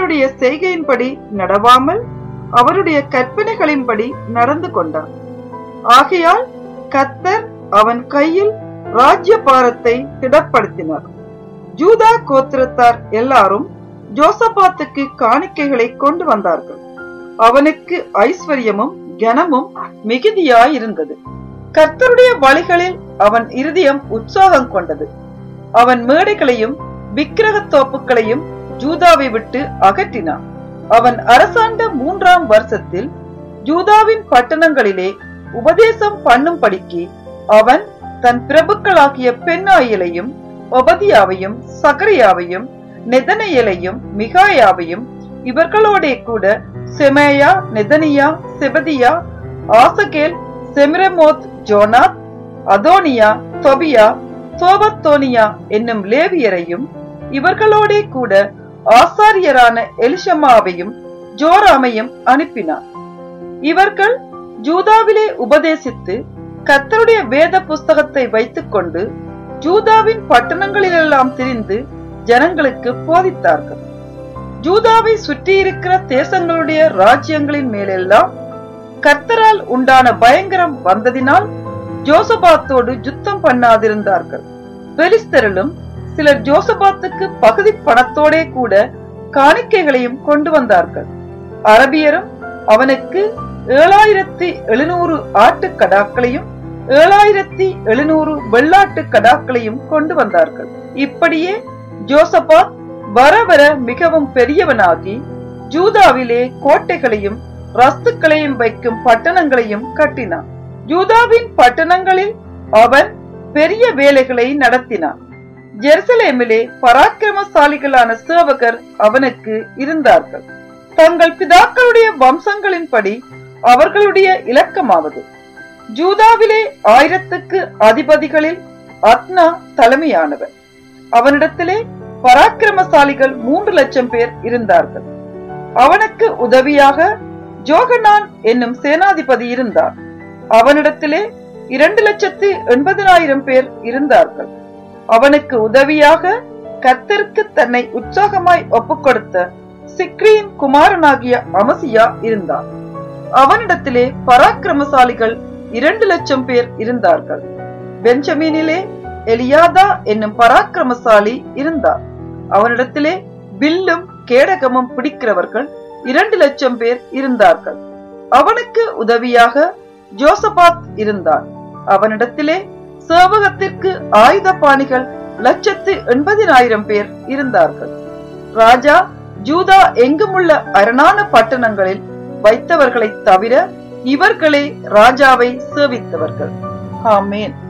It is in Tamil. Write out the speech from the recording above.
கர்த்தருடைய செய்கையின்படி நடவாமல் அவருடைய கற்பனைகளின்படி நடந்து கொண்டான் ஆகையால் கர்த்தர் அவன் கையில் ராஜ்ய பாரத்தை திடப்படுத்தினார் ஜூதா கோத்திரத்தார் எல்லாரும் ஜோசபாத்துக்கு காணிக்கைகளை கொண்டு வந்தார்கள் அவனுக்கு ஐஸ்வர்யமும் கனமும் மிகுதியாயிருந்தது கர்த்தருடைய வழிகளில் அவன் இருதயம் உற்சாகம் கொண்டது அவன் மேடைகளையும் விக்கிரக தோப்புகளையும் ஜூதாவை விட்டு அகற்றினான் அவன் அரசாண்ட மூன்றாம் வருஷத்தில் ஜூதாவின் பட்டணங்களிலே உபதேசம் பண்ணும்படிக்கு அவன் தன் பிரபுக்களாகிய பெண்ணாயிலையும் ஒபதியாவையும் சகரியாவையும் நெதனையலையும் மிகாயாவையும் இவர்களோடே கூட செமேயா நெதனியா செபதியா ஆசகேல் செமிரமோத் ஜோனாத் அதோனியா தொபியா சோபத்தோனியா என்னும் லேவியரையும் இவர்களோடே கூட ஆசாரியரான எலிஷமாவையும் ஜோராமையும் அனுப்பினார் இவர்கள் ஜூதாவிலே உபதேசித்து கர்த்தருடைய வேத புஸ்தகத்தை வைத்துக்கொண்டு ஜூதாவின் பட்டணங்களிலெல்லாம் திரிந்து ஜனங்களுக்கு போதித்தார்கள் ஜூதாவை சுற்றியிருக்கிற தேசங்களுடைய ராஜ்யங்களின் மேலெல்லாம் கர்த்தரால் உண்டான பயங்கரம் வந்ததினால் ஜோசபாத்தோடு யுத்தம் பண்ணாதிருந்தார்கள் பெலிஸ்தரிலும் சிலர் ஜோசபாத்துக்கு பகுதி பணத்தோடே கூட காணிக்கைகளையும் கொண்டு வந்தார்கள் அரபியரும் அவனுக்கு ஏழாயிரத்தி எழுநூறு ஆட்டுக்கடாக்களையும் ஏழாயிரத்தி எழுநூறு வெள்ளாட்டு கடாக்களையும் கொண்டு வந்தார்கள் இப்படியே ஜோசபாத் வர வர மிகவும் பெரியவனாகி ஜூதாவிலே கோட்டைகளையும் ரஸ்துக்களையும் வைக்கும் பட்டணங்களையும் கட்டினான் யூதாவின் பட்டணங்களில் அவன் பெரிய வேலைகளை நடத்தினான் ஜெருசலேமிலே பராக்கிரமசாலிகளான சேவகர் அவனுக்கு இருந்தார்கள் தங்கள் பிதாக்களுடைய வம்சங்களின்படி அவர்களுடைய இலக்கமாவது ஜூதாவிலே ஆயிரத்துக்கு அதிபதிகளில் அத்னா தலைமையானவர் அவனிடத்திலே பராக்கிரமசாலிகள் மூன்று லட்சம் பேர் இருந்தார்கள் அவனுக்கு உதவியாக ஜோகனான் என்னும் சேனாதிபதி இருந்தார் அவனிடத்திலே இரண்டு லட்சத்து எண்பதினாயிரம் பேர் இருந்தார்கள் அவனுக்கு உதவியாக கர்த்தருக்கு தன்னை உற்சாகமாய் ஒப்புக்கொடுத்த சிக்ரியின் குமாரனாகிய அமசியா இருந்தார் அவனிடத்திலே பராக்கிரமசாலிகள் இரண்டு லட்சம் பேர் இருந்தார்கள் பெஞ்சமீனிலே எலியாதா என்னும் பராக்கிரமசாலி இருந்தார் அவனிடத்திலே வில்லும் கேடகமும் பிடிக்கிறவர்கள் இரண்டு லட்சம் பேர் இருந்தார்கள் அவனுக்கு உதவியாக ஜோசபாத் இருந்தான் அவனிடத்திலே சேவகத்திற்கு ஆயுத பாணிகள் லட்சத்து எண்பதினாயிரம் பேர் இருந்தார்கள் ராஜா ஜூதா எங்குமுள்ள அரணான பட்டணங்களில் வைத்தவர்களைத் தவிர இவர்களே ராஜாவை சேவித்தவர்கள் ஆமேன்